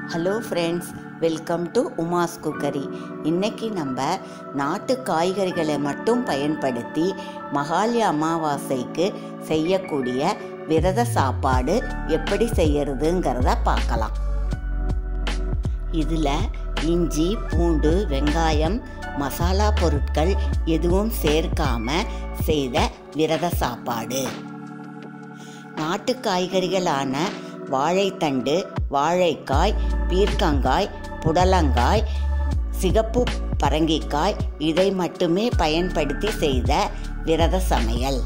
hello friends welcome to Umas cookery இன்னைக்கு நம்ம நாட்டு காய்கறிகளை மட்டும் பயன்படுத்தி மகாலய அமாவாசைக்கு செய்யக்கூடிய விரத சாப்பாடு எப்படி செய்யறதுங்கிறத பார்க்கலாம் இதில் இஞ்சி பூண்டு வெங்காயம் மசாலா பொருட்கள் எதுவும் சேர்க்காம செய்த விரத சாப்பாடு நாட்டு காய்கறிகளான வாழைத்தண்டு வாழைக்காய் பீர்க்கங்காய் புடலங்காய் சிகப்பு பரங்கிக்காய் இதை மட்டுமே பயன்படுத்தி செய்த விரத சமையல்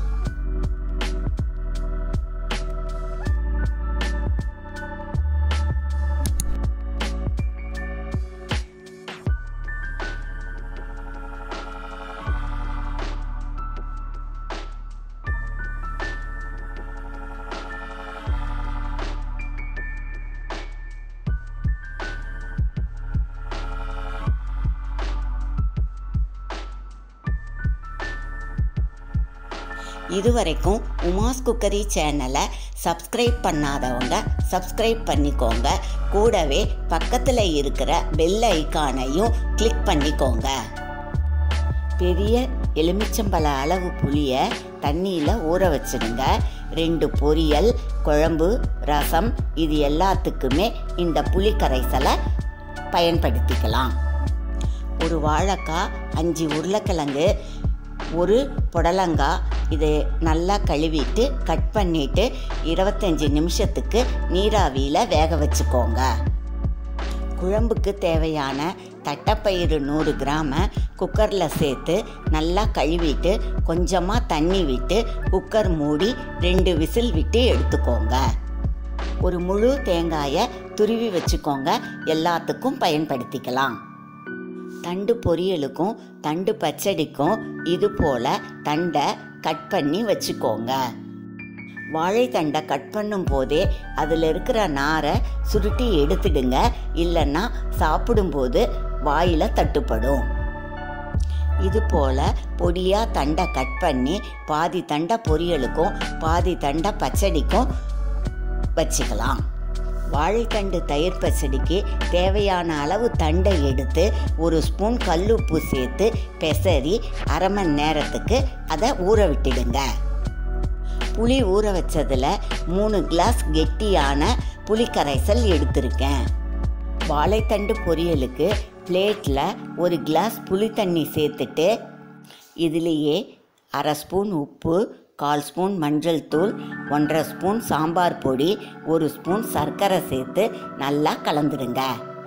இதுவரைக்கும் உமாஸ் குக்கரி சேனலை சப்ஸ்கிரைப் பண்ணாதவங்க சப்ஸ்கிரைப் பண்ணிக்கோங்க கூடவே பக்கத்தில் இருக்கிற பெல் ஐக்கானையும் கிளிக் பண்ணிக்கோங்க பெரிய எலுமிச்சம்பழ அளவு புளியை தண்ணியில் ஊற வச்சிடுங்க ரெண்டு பொரியல் குழம்பு ரசம் இது எல்லாத்துக்குமே இந்த புளி கரைசலை பயன்படுத்திக்கலாம் ஒரு வாழைக்காய் அஞ்சு உருளைக்கிழங்கு ஒரு புடலங்காய் இதை நல்லா கழுவிட்டு கட் பண்ணிவிட்டு இருபத்தஞ்சி நிமிஷத்துக்கு நீராவியில் வேக வச்சுக்கோங்க குழம்புக்கு தேவையான தட்டைப்பயிறு நூறு கிராம குக்கரில் சேர்த்து நல்லா கழுவிட்டு கொஞ்சமாக தண்ணி விட்டு குக்கர் மூடி ரெண்டு விசில் விட்டு எடுத்துக்கோங்க ஒரு முழு தேங்காயை துருவி வச்சுக்கோங்க எல்லாத்துக்கும் பயன்படுத்திக்கலாம் தண்டு பொரியலுக்கும் தண்டு பச்சடிக்கும் இது போல் தண்டை கட் பண்ணி வச்சுக்கோங்க வாழைத்தண்டை கட் பண்ணும் போதே அதில் இருக்கிற நாரை சுருட்டி எடுத்துடுங்க இல்லைன்னா சாப்பிடும்போது வாயில் தட்டுப்படும் இது போல் பொடியாக தண்டை கட் பண்ணி பாதி தண்டை பொரியலுக்கும் பாதி தண்டை பச்சடிக்கும் வச்சுக்கலாம் வாழைத்தண்டு தயிர் பச்சடிக்கு தேவையான அளவு தண்டை எடுத்து ஒரு ஸ்பூன் கல்லுப்பு சேர்த்து பெசரி அரை மணி நேரத்துக்கு அதை ஊற விட்டுடுங்க புளி ஊற வச்சதில் மூணு கிளாஸ் கெட்டியான புளி கரைசல் எடுத்திருக்கேன் வாழைத்தண்டு பொரியலுக்கு பிளேட்டில் ஒரு கிளாஸ் புளி தண்ணி சேர்த்துட்டு இதுலேயே அரை ஸ்பூன் உப்பு கால் ஸ்பூன் மஞ்சள் தூள் ஒன்றரை ஸ்பூன் சாம்பார் பொடி ஒரு ஸ்பூன் சர்க்கரை சேர்த்து நல்லா கலந்துடுங்க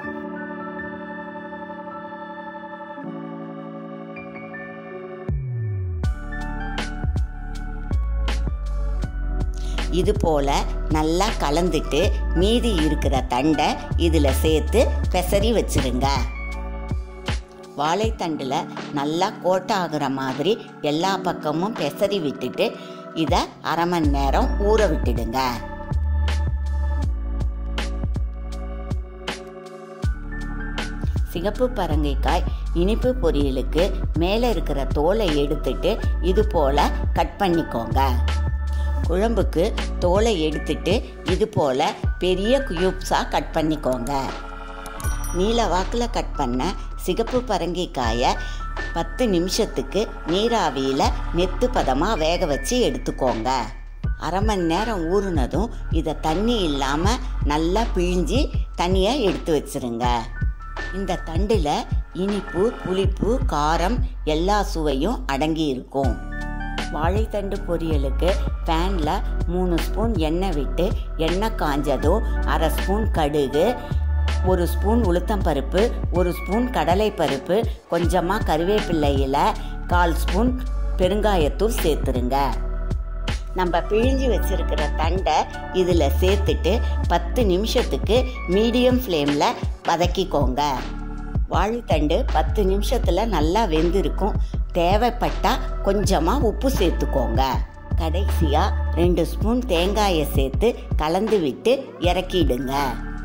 இது போல் நல்லா கலந்துட்டு மீதி இருக்கிற தண்டை இதில் சேர்த்து பெசரி வச்சிருங்க வாழைத்தண்டில் நல்லா கோட்டாகிற மாதிரி எல்லா பக்கமும் பெசரி விட்டுட்டு இதை அரை மணி நேரம் ஊற விட்டுடுங்க சிகப்பு பரங்கைக்காய் இனிப்பு பொரியலுக்கு மேலே இருக்கிற தோலை எடுத்துட்டு இது போல் கட் பண்ணிக்கோங்க குழம்புக்கு தோலை எடுத்துட்டு இது போல் பெரிய க்யூப்ஸாக கட் பண்ணிக்கோங்க நீல வாக்கில் கட் பண்ண சிகப்பு பரங்கிக்காயை பத்து நிமிஷத்துக்கு நீராவியில் நெத்து பதமாக வேக வச்சு எடுத்துக்கோங்க அரை மணி நேரம் ஊறுனதும் இதை தண்ணி இல்லாமல் நல்லா பிழிஞ்சி தனியாக எடுத்து வச்சுருங்க இந்த தண்டில் இனிப்பு புளிப்பு காரம் எல்லா சுவையும் அடங்கி இருக்கும் வாழைத்தண்டு பொரியலுக்கு பேனில் மூணு ஸ்பூன் எண்ணெய் விட்டு எண்ணெய் காஞ்சதும் அரை ஸ்பூன் கடுகு ஒரு ஸ்பூன் உளுத்தம்பருப்பு ஒரு ஸ்பூன் கடலைப்பருப்பு கொஞ்சமாக கருவேப்பிள்ளையில் கால் ஸ்பூன் பெருங்காயத்தூள் சேர்த்துருங்க நம்ம பிழிஞ்சு வச்சுருக்கிற தண்டை இதில் சேர்த்துட்டு பத்து நிமிஷத்துக்கு மீடியம் ஃப்ளேமில் வதக்கிக்கோங்க வாழைத்தண்டு பத்து நிமிஷத்தில் நல்லா வெந்திருக்கும் தேவைப்பட்டால் கொஞ்சமாக உப்பு சேர்த்துக்கோங்க கடைசியாக ரெண்டு ஸ்பூன் தேங்காயை சேர்த்து கலந்து விட்டு இறக்கிடுங்க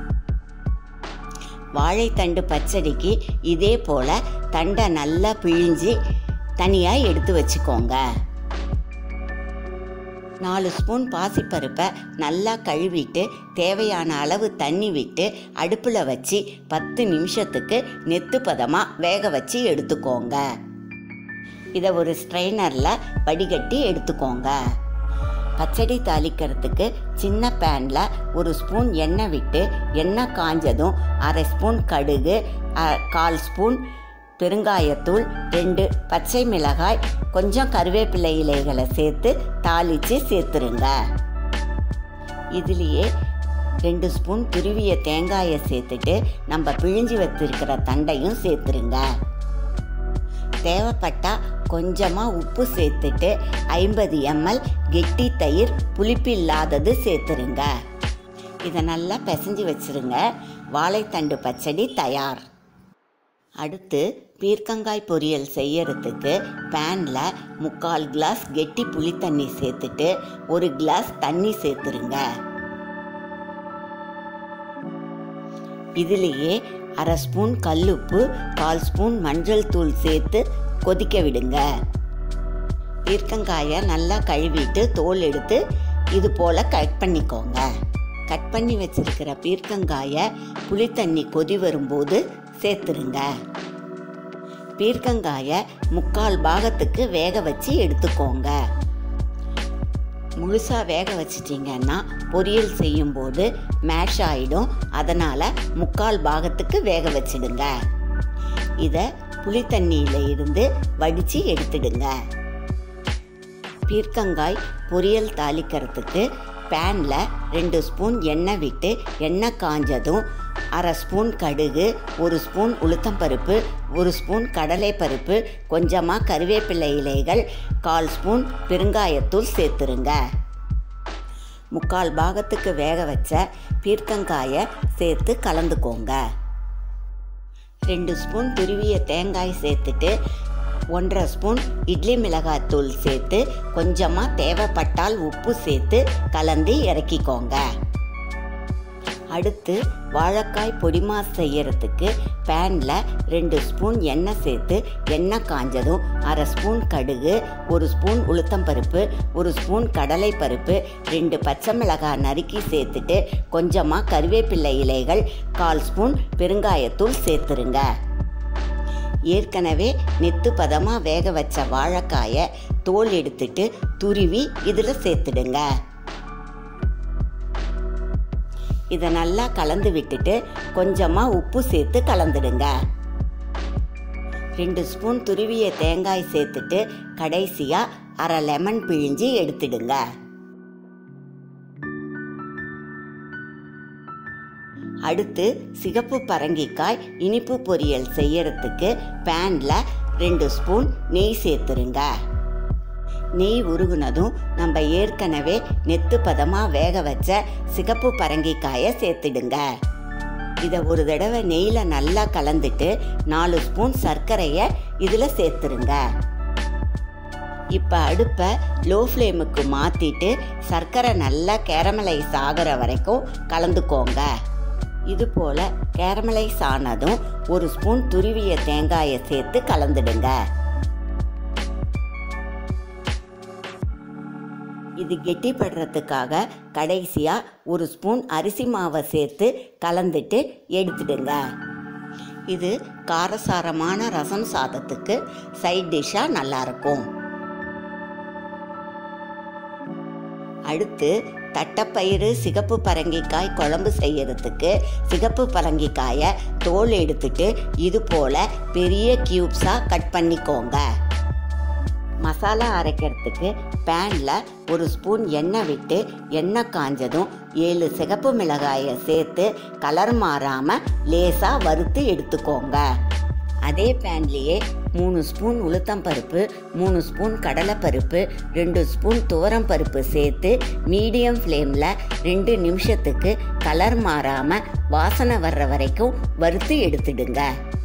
வாழைத்தண்டு பச்சடிக்கு இதே போல் தண்டை நல்லா பிழிஞ்சு தனியாக எடுத்து வச்சுக்கோங்க நாலு ஸ்பூன் பாசிப்பருப்பை நல்லா கழுவிட்டு தேவையான அளவு தண்ணி விட்டு அடுப்பில் வச்சு பத்து நிமிஷத்துக்கு நெத்து பதமாக வேக வச்சு எடுத்துக்கோங்க இதை ஒரு ஸ்ட்ரெயினரில் வடிகட்டி எடுத்துக்கோங்க பச்சடி தாளிக்கிறதுக்கு சின்ன பேனில் ஒரு ஸ்பூன் எண்ணெய் விட்டு எண்ணெய் காஞ்சதும் அரை ஸ்பூன் கடுகு அ- கால் ஸ்பூன் பெருங்காயத்தூள் ரெண்டு பச்சை மிளகாய் கொஞ்சம் கருவேப்பிலை இலைகளை சேர்த்து தாளித்து சேர்த்துருங்க இதுலேயே ரெண்டு ஸ்பூன் துருவிய தேங்காயை சேர்த்துட்டு நம்ம பிழிஞ்சு வச்சிருக்கிற தண்டையும் சேர்த்துருங்க தேவைப்பட்டா கொஞ்சமாக உப்பு சேர்த்துட்டு ஐம்பது எம்எல் கெட்டி தயிர் புளிப்பு இல்லாதது சேர்த்துருங்க இதை நல்லா பிசைஞ்சு வச்சிருங்க வாழைத்தண்டு பச்சடி தயார் அடுத்து பீர்க்கங்காய் பொரியல் செய்யறதுக்கு பேனில் முக்கால் கிளாஸ் கெட்டி புளி தண்ணி சேர்த்துட்டு ஒரு கிளாஸ் தண்ணி சேர்த்துருங்க இதுலேயே அரை ஸ்பூன் கல்லுப்பு கால் ஸ்பூன் மஞ்சள் தூள் சேர்த்து கொதிக்க விடுங்க பீர்க்கங்காயை நல்லா கழுவிட்டு தோல் எடுத்து இது போல் கட் பண்ணிக்கோங்க கட் பண்ணி வச்சிருக்கிற பீர்க்கங்காயை புளித்தண்ணி கொதி வரும்போது சேர்த்துருங்க பீர்க்கங்காயை முக்கால் பாகத்துக்கு வேக வச்சு எடுத்துக்கோங்க முழுசாக வேக வச்சிட்டிங்கன்னா பொரியல் செய்யும்போது மேஷ் ஆகிடும் அதனால் முக்கால் பாகத்துக்கு வேக வச்சிடுங்க இதை புளித்தண்ணியில் இருந்து வடித்து எடுத்துடுங்க பீர்க்கங்காய் பொரியல் தாளிக்கிறதுக்கு பேனில் ரெண்டு ஸ்பூன் எண்ணெய் விட்டு எண்ணெய் காஞ்சதும் அரை ஸ்பூன் கடுகு ஒரு ஸ்பூன் உளுத்தம்பருப்பு ஒரு ஸ்பூன் கடலைப்பருப்பு கொஞ்சமாக கருவேப்பிலை இலைகள் கால் ஸ்பூன் பெருங்காயத்தூள் சேர்த்துருங்க முக்கால் பாகத்துக்கு வேக வச்ச பீர்க்கங்காயை சேர்த்து கலந்துக்கோங்க ரெண்டு ஸ்பூன் துருவிய தேங்காய் சேர்த்துட்டு ஒன்றரை ஸ்பூன் இட்லி மிளகாத்தூள் சேர்த்து கொஞ்சமாக தேவைப்பட்டால் உப்பு சேர்த்து கலந்து இறக்கிக்கோங்க அடுத்து வாழைக்காய் பொடிமா செய்யறதுக்கு பேனில் ரெண்டு ஸ்பூன் எண்ணெய் சேர்த்து எண்ணெய் காஞ்சதும் அரை ஸ்பூன் கடுகு ஒரு ஸ்பூன் உளுத்தம்பருப்பு ஒரு ஸ்பூன் கடலைப்பருப்பு ரெண்டு பச்சை மிளகாய் நறுக்கி சேர்த்துட்டு கொஞ்சமாக கருவேப்பிலை இலைகள் கால் ஸ்பூன் பெருங்காயத்தூள் சேர்த்துருங்க ஏற்கனவே நெத்து பதமாக வேக வச்ச வாழைக்காயை தோல் எடுத்துட்டு துருவி இதில் சேர்த்துடுங்க இதை நல்லா கலந்து விட்டுட்டு கொஞ்சமாக உப்பு சேர்த்து கலந்துடுங்க ரெண்டு ஸ்பூன் துருவிய தேங்காய் சேர்த்துட்டு கடைசியாக அரை லெமன் பிழிஞ்சு எடுத்துடுங்க அடுத்து சிகப்பு பரங்கிக்காய் இனிப்பு பொரியல் செய்யறதுக்கு பேனில் ரெண்டு ஸ்பூன் நெய் சேர்த்துருங்க நெய் உருகுனதும் நம்ம ஏற்கனவே நெத்து பதமாக வேக வச்ச சிகப்பு பரங்கிக்காயை சேர்த்துடுங்க இதை ஒரு தடவை நெய்யில் நல்லா கலந்துட்டு நாலு ஸ்பூன் சர்க்கரையை இதில் சேர்த்துருங்க இப்போ அடுப்பை லோ ஃப்ளேமுக்கு மாற்றிட்டு சர்க்கரை நல்லா கேரமலைஸ் ஆகிற வரைக்கும் கலந்துக்கோங்க இது போல் கேரமலைஸ் ஆனதும் ஒரு ஸ்பூன் துருவிய தேங்காயை சேர்த்து கலந்துடுங்க இது கெட்டிப்படுறதுக்காக கடைசியாக ஒரு ஸ்பூன் அரிசி மாவை சேர்த்து கலந்துட்டு எடுத்துடுங்க இது காரசாரமான ரசம் சாதத்துக்கு சைட் டிஷ்ஷாக நல்லாயிருக்கும் அடுத்து தட்டைப்பயிறு சிகப்பு பரங்கிக்காய் குழம்பு செய்யறதுக்கு சிகப்பு பரங்கிக்காயை தோல் எடுத்துட்டு இது போல் பெரிய க்யூப்ஸாக கட் பண்ணிக்கோங்க மசாலா அரைக்கிறதுக்கு பேனில் ஒரு ஸ்பூன் எண்ணெய் விட்டு எண்ணெய் காஞ்சதும் ஏழு சிகப்பு மிளகாயை சேர்த்து கலர் மாறாமல் லேசாக வறுத்து எடுத்துக்கோங்க அதே பேன்லேயே மூணு ஸ்பூன் உளுத்தம்பருப்பு மூணு ஸ்பூன் கடலைப்பருப்பு ரெண்டு ஸ்பூன் துவரம் பருப்பு சேர்த்து மீடியம் ஃப்ளேமில் ரெண்டு நிமிஷத்துக்கு கலர் மாறாமல் வாசனை வர்ற வரைக்கும் வறுத்து எடுத்துடுங்க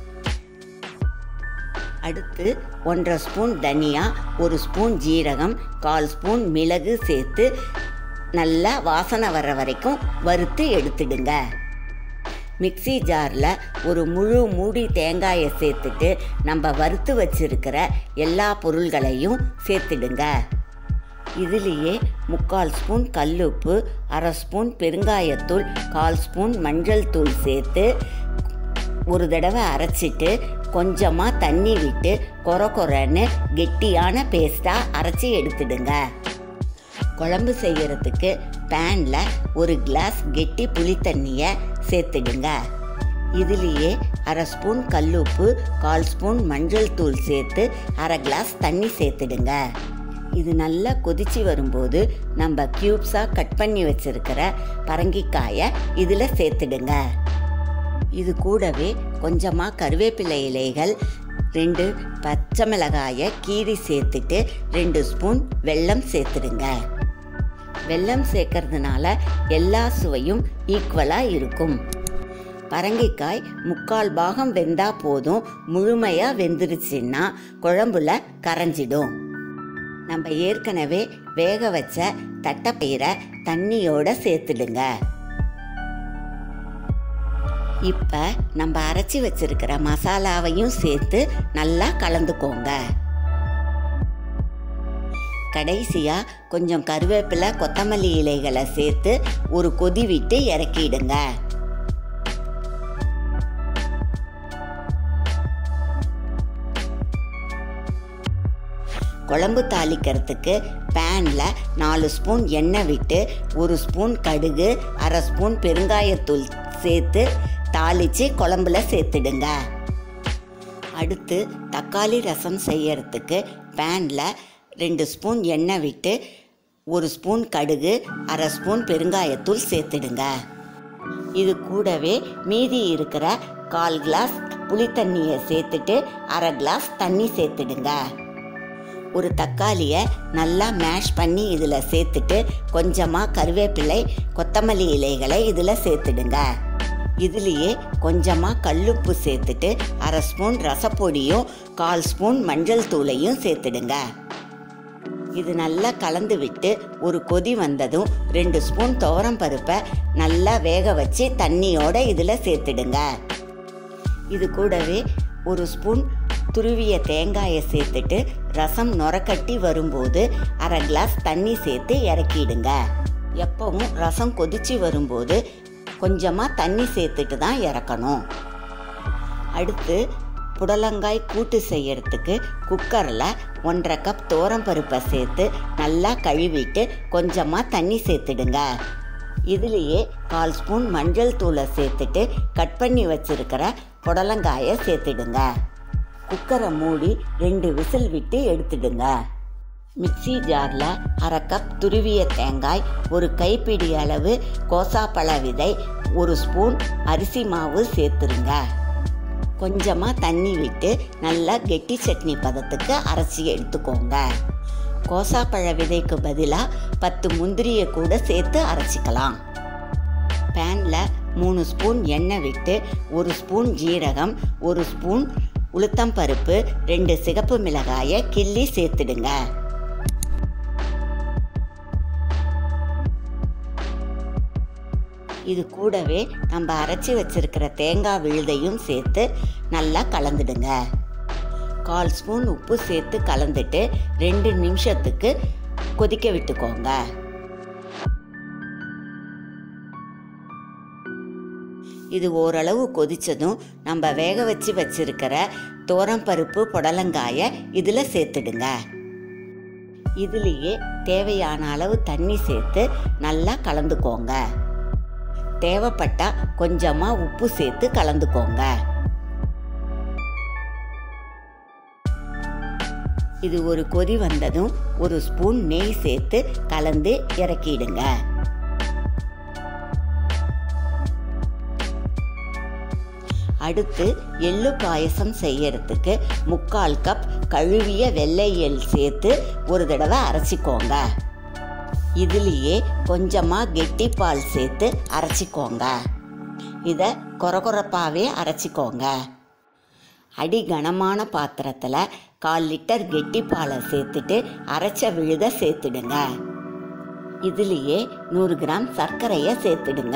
அடுத்து ஒன்றரை ஸ்பூன் தனியா ஒரு ஸ்பூன் ஜீரகம் கால் ஸ்பூன் மிளகு சேர்த்து நல்லா வாசனை வர்ற வரைக்கும் வறுத்து எடுத்துடுங்க மிக்ஸி ஜாரில் ஒரு முழு மூடி தேங்காயை சேர்த்துட்டு நம்ம வறுத்து வச்சிருக்கிற எல்லா பொருள்களையும் சேர்த்துடுங்க இதுலேயே முக்கால் ஸ்பூன் கல்லுப்பு அரை ஸ்பூன் பெருங்காயத்தூள் கால் ஸ்பூன் மஞ்சள் தூள் சேர்த்து ஒரு தடவை அரைச்சிட்டு கொஞ்சமாக தண்ணி விட்டு கொர கொரன்னு கெட்டியான பேஸ்ட்டாக அரைச்சி எடுத்துடுங்க குழம்பு செய்யறதுக்கு பேனில் ஒரு கிளாஸ் கெட்டி புளி தண்ணியை சேர்த்துடுங்க இதுலேயே அரை ஸ்பூன் கல்லுப்பு கால் ஸ்பூன் மஞ்சள் தூள் சேர்த்து அரை கிளாஸ் தண்ணி சேர்த்துடுங்க இது நல்லா கொதிச்சு வரும்போது நம்ம க்யூப்ஸாக கட் பண்ணி வச்சிருக்கிற பரங்கிக்காயை இதில் சேர்த்துடுங்க இது கூடவே கொஞ்சமாக கருவேப்பிலை இலைகள் ரெண்டு பச்சை மிளகாயை கீறி சேர்த்துட்டு ரெண்டு ஸ்பூன் வெல்லம் சேர்த்துடுங்க வெல்லம் சேர்க்கறதுனால எல்லா சுவையும் ஈக்குவலாக இருக்கும் பரங்கிக்காய் முக்கால் பாகம் வெந்தா போதும் முழுமையாக வெந்துருச்சுன்னா குழம்புல கரைஞ்சிடும் நம்ம ஏற்கனவே வேக வச்ச தட்டைப்பயிரை தண்ணியோட சேர்த்துடுங்க இப்போ நம்ம அரைச்சி வச்சிருக்கிற மசாலாவையும் சேர்த்து நல்லா கலந்துக்கோங்க கடைசியாக கொஞ்சம் கருவேப்பிலை கொத்தமல்லி இலைகளை சேர்த்து ஒரு கொதி விட்டு இறக்கிடுங்க குழம்பு தாளிக்கிறதுக்கு பேனில் நாலு ஸ்பூன் எண்ணெய் விட்டு ஒரு ஸ்பூன் கடுகு அரை ஸ்பூன் பெருங்காயத்தூள் சேர்த்து தாளித்து குழம்புல சேர்த்துடுங்க அடுத்து தக்காளி ரசம் செய்யறதுக்கு பேனில் ரெண்டு ஸ்பூன் எண்ணெய் விட்டு ஒரு ஸ்பூன் கடுகு அரை ஸ்பூன் பெருங்காயத்தூள் சேர்த்துடுங்க இது கூடவே மீதி இருக்கிற கால் கிளாஸ் புளி தண்ணியை சேர்த்துட்டு அரை கிளாஸ் தண்ணி சேர்த்துடுங்க ஒரு தக்காளியை நல்லா மேஷ் பண்ணி இதில் சேர்த்துட்டு கொஞ்சமாக கருவேப்பிலை கொத்தமல்லி இலைகளை இதில் சேர்த்துடுங்க இதுலேயே கொஞ்சமாக கல்லுப்பு சேர்த்துட்டு அரை ஸ்பூன் ரசப்பொடியும் கால் ஸ்பூன் மஞ்சள் தூளையும் சேர்த்துடுங்க இது நல்லா கலந்து விட்டு ஒரு கொதி வந்ததும் ரெண்டு ஸ்பூன் துவரம் பருப்பை நல்லா வேக வச்சு தண்ணியோட இதில் சேர்த்துடுங்க இது கூடவே ஒரு ஸ்பூன் துருவிய தேங்காயை சேர்த்துட்டு ரசம் நுரக்கட்டி வரும்போது அரை கிளாஸ் தண்ணி சேர்த்து இறக்கிடுங்க எப்பவும் ரசம் கொதிச்சு வரும்போது கொஞ்சமாக தண்ணி சேர்த்துட்டு தான் இறக்கணும் அடுத்து புடலங்காய் கூட்டு செய்யறதுக்கு குக்கரில் ஒன்றரை கப் பருப்பை சேர்த்து நல்லா கழுவிட்டு கொஞ்சமாக தண்ணி சேர்த்துடுங்க இதுலேயே கால் ஸ்பூன் மஞ்சள் தூளை சேர்த்துட்டு கட் பண்ணி வச்சிருக்கிற புடலங்காயை சேர்த்துடுங்க குக்கரை மூடி ரெண்டு விசில் விட்டு எடுத்துடுங்க மிக்ஸி ஜாரில் அரை கப் துருவிய தேங்காய் ஒரு கைப்பிடி அளவு கோசாப்பழ விதை ஒரு ஸ்பூன் அரிசி மாவு சேர்த்துருங்க கொஞ்சமாக தண்ணி விட்டு நல்லா கெட்டி சட்னி பதத்துக்கு அரைச்சி எடுத்துக்கோங்க கோசாப்பழ விதைக்கு பதிலாக பத்து முந்திரியை கூட சேர்த்து அரைச்சிக்கலாம் பேனில் மூணு ஸ்பூன் எண்ணெய் விட்டு ஒரு ஸ்பூன் ஜீரகம் ஒரு ஸ்பூன் உளுத்தம் பருப்பு ரெண்டு சிகப்பு மிளகாயை கிள்ளி சேர்த்துடுங்க இது கூடவே நம்ம அரைச்சி வச்சிருக்கிற தேங்காய் விழுதையும் சேர்த்து நல்லா கலந்துடுங்க கால் ஸ்பூன் உப்பு சேர்த்து கலந்துட்டு ரெண்டு நிமிஷத்துக்கு கொதிக்க விட்டுக்கோங்க இது ஓரளவு கொதிச்சதும் நம்ம வேக வச்சு வச்சிருக்கிற பருப்பு புடலங்காயை இதில் சேர்த்துடுங்க இதுலேயே தேவையான அளவு தண்ணி சேர்த்து நல்லா கலந்துக்கோங்க தேவைப்பட்டா கொஞ்சமாக உப்பு சேர்த்து கலந்துக்கோங்க இது ஒரு கொதி வந்ததும் ஒரு ஸ்பூன் நெய் சேர்த்து கலந்து இறக்கிடுங்க அடுத்து எள்ளு பாயசம் செய்யறதுக்கு முக்கால் கப் கழுவிய வெள்ளை எள் சேர்த்து ஒரு தடவை அரைச்சிக்கோங்க இதுலேயே கொஞ்சமாக கெட்டி பால் சேர்த்து அரைச்சிக்கோங்க இதை கொரகொரப்பாகவே அரைச்சிக்கோங்க அடி கனமான பாத்திரத்தில் கால் லிட்டர் கெட்டி பாலை சேர்த்துட்டு அரைச்ச விழுத சேர்த்துடுங்க இதுலேயே நூறு கிராம் சர்க்கரையை சேர்த்துடுங்க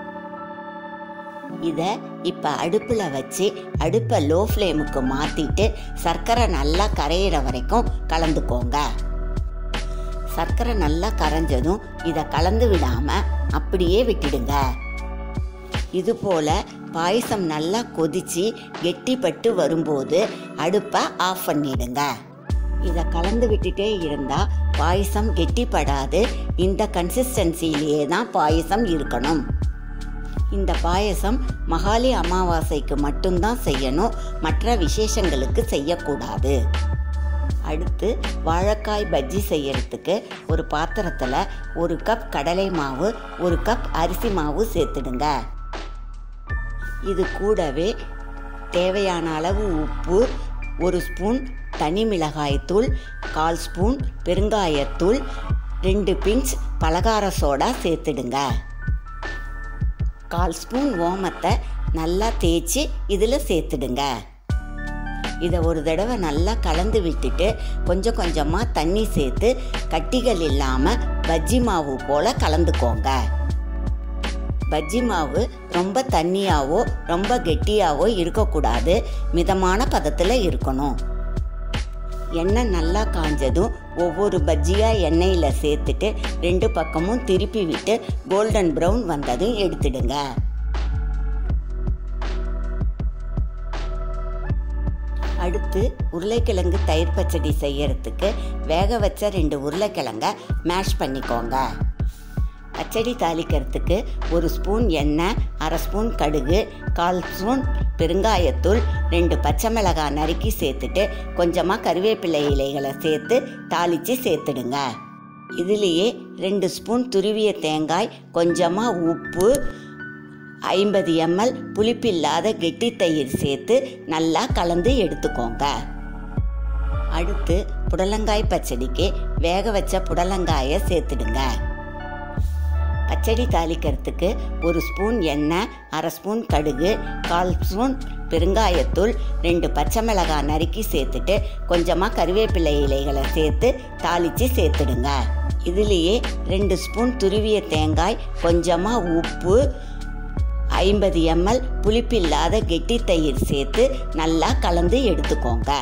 இதை இப்போ அடுப்பில் வச்சு அடுப்பை லோ ஃப்ளேமுக்கு மாற்றிட்டு சர்க்கரை நல்லா கரையிற வரைக்கும் கலந்துக்கோங்க சர்க்கரை நல்லா கரைஞ்சதும் இதை கலந்து விடாமல் அப்படியே விட்டுடுங்க இது போல பாயசம் நல்லா கொதிச்சு கெட்டிப்பட்டு வரும்போது அடுப்பை ஆஃப் பண்ணிடுங்க இதை கலந்து விட்டுட்டே இருந்தால் பாயசம் கெட்டிப்படாது இந்த கன்சிஸ்டன்சியிலேயே தான் பாயசம் இருக்கணும் இந்த பாயசம் மகாலி அமாவாசைக்கு மட்டும்தான் செய்யணும் மற்ற விசேஷங்களுக்கு செய்யக்கூடாது அடுத்து வாழைக்காய் பஜ்ஜி செய்யறதுக்கு ஒரு பாத்திரத்தில் ஒரு கப் கடலை மாவு ஒரு கப் அரிசி மாவு சேர்த்துடுங்க இது கூடவே தேவையான அளவு உப்பு ஒரு ஸ்பூன் தனி மிளகாய்த்தூள் கால் ஸ்பூன் பெருங்காயத்தூள் ரெண்டு பிஞ்ச் பலகார சோடா சேர்த்துடுங்க கால் ஸ்பூன் ஓமத்தை நல்லா தேய்ச்சி இதில் சேர்த்துடுங்க இதை ஒரு தடவை நல்லா கலந்து விட்டுட்டு கொஞ்சம் கொஞ்சமாக தண்ணி சேர்த்து கட்டிகள் இல்லாமல் பஜ்ஜி மாவு போல் கலந்துக்கோங்க பஜ்ஜி மாவு ரொம்ப தண்ணியாவோ ரொம்ப கெட்டியாவோ இருக்கக்கூடாது மிதமான பதத்தில் இருக்கணும் எண்ணெய் நல்லா காஞ்சதும் ஒவ்வொரு பஜ்ஜியாக எண்ணெயில் சேர்த்துட்டு ரெண்டு பக்கமும் திருப்பி விட்டு கோல்டன் ப்ரௌன் வந்ததும் எடுத்துடுங்க அடுத்து உருளைக்கிழங்கு தயிர் பச்சடி செய்யறதுக்கு வேக வச்ச ரெண்டு உருளைக்கிழங்க மேஷ் பண்ணிக்கோங்க பச்சடி தாளிக்கிறதுக்கு ஒரு ஸ்பூன் எண்ணெய் அரை ஸ்பூன் கடுகு கால் ஸ்பூன் பெருங்காயத்தூள் ரெண்டு பச்சை மிளகாய் நறுக்கி சேர்த்துட்டு கொஞ்சமாக கருவேப்பிலை இலைகளை சேர்த்து தாளித்து சேர்த்துடுங்க இதுலேயே ரெண்டு ஸ்பூன் துருவிய தேங்காய் கொஞ்சமாக உப்பு ஐம்பது எம்எல் புளிப்பில்லாத கெட்டி தயிர் சேர்த்து நல்லா கலந்து எடுத்துக்கோங்க அடுத்து புடலங்காய் பச்சடிக்கு வேக வச்ச புடலங்காயை சேர்த்துடுங்க பச்சடி தாளிக்கிறதுக்கு ஒரு ஸ்பூன் எண்ணெய் அரை ஸ்பூன் கடுகு கால் ஸ்பூன் பெருங்காயத்தூள் ரெண்டு பச்சை மிளகாய் நறுக்கி சேர்த்துட்டு கொஞ்சமாக கருவேப்பிலை இலைகளை சேர்த்து தாளித்து சேர்த்துடுங்க இதுலேயே ரெண்டு ஸ்பூன் துருவிய தேங்காய் கொஞ்சமாக உப்பு ஐம்பது எம்எல் புளிப்பில்லாத கெட்டி தயிர் சேர்த்து நல்லா கலந்து எடுத்துக்கோங்க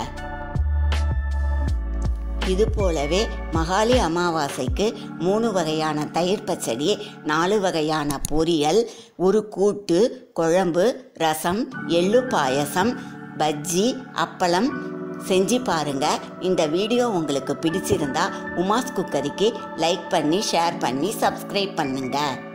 இது போலவே மகாலி அமாவாசைக்கு மூணு வகையான தயிர் பச்சடி நாலு வகையான பொரியல் ஒரு கூட்டு குழம்பு ரசம் எள்ளு பாயசம் பஜ்ஜி அப்பளம் செஞ்சு பாருங்க இந்த வீடியோ உங்களுக்கு பிடிச்சிருந்தா உமாஸ் குக்கரிக்கு லைக் பண்ணி ஷேர் பண்ணி சப்ஸ்கிரைப் பண்ணுங்கள்